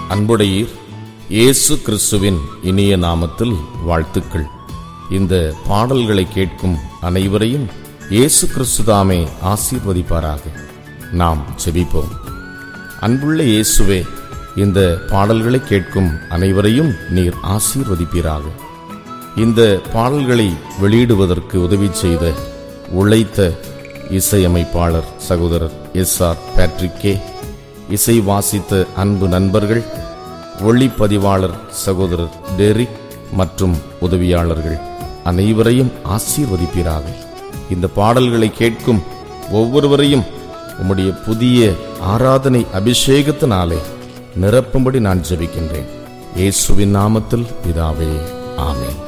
அன்புடையீர் இயேசு கிறிஸ்துவின் இனிய நாமத்தில் வாழ்த்துக்கள் இந்த பாடல்களை கேட்கும் அனைவரையும் இயேசு கிறிஸ்துதாமே ஆசீர்வதிப்பாராக நாம் செபிப்போம் அன்புள்ள இயேசுவே இந்த பாடல்களை கேட்கும் அனைவரையும் நீர் ஆசீர்வதிப்பீராக இந்த பாடல்களை வெளியிடுவதற்கு உதவி செய்த உழைத்த இசையமைப்பாளர் சகோதரர் எஸ் ஆர் பேட்ரிக் கே இசை வாசித்த அன்பு நண்பர்கள் ஒளிப்பதிவாளர் சகோதரர் டெரிக் மற்றும் உதவியாளர்கள் அனைவரையும் ஆசீர்வதிப்பீராக இந்த பாடல்களை கேட்கும் ஒவ்வொருவரையும் உம்முடைய புதிய ஆராதனை அபிஷேகத்தினாலே நிரப்பும்படி நான் ஜெபிக்கின்றேன் இயேசுவின் நாமத்தில் பிதாவே ஆமென்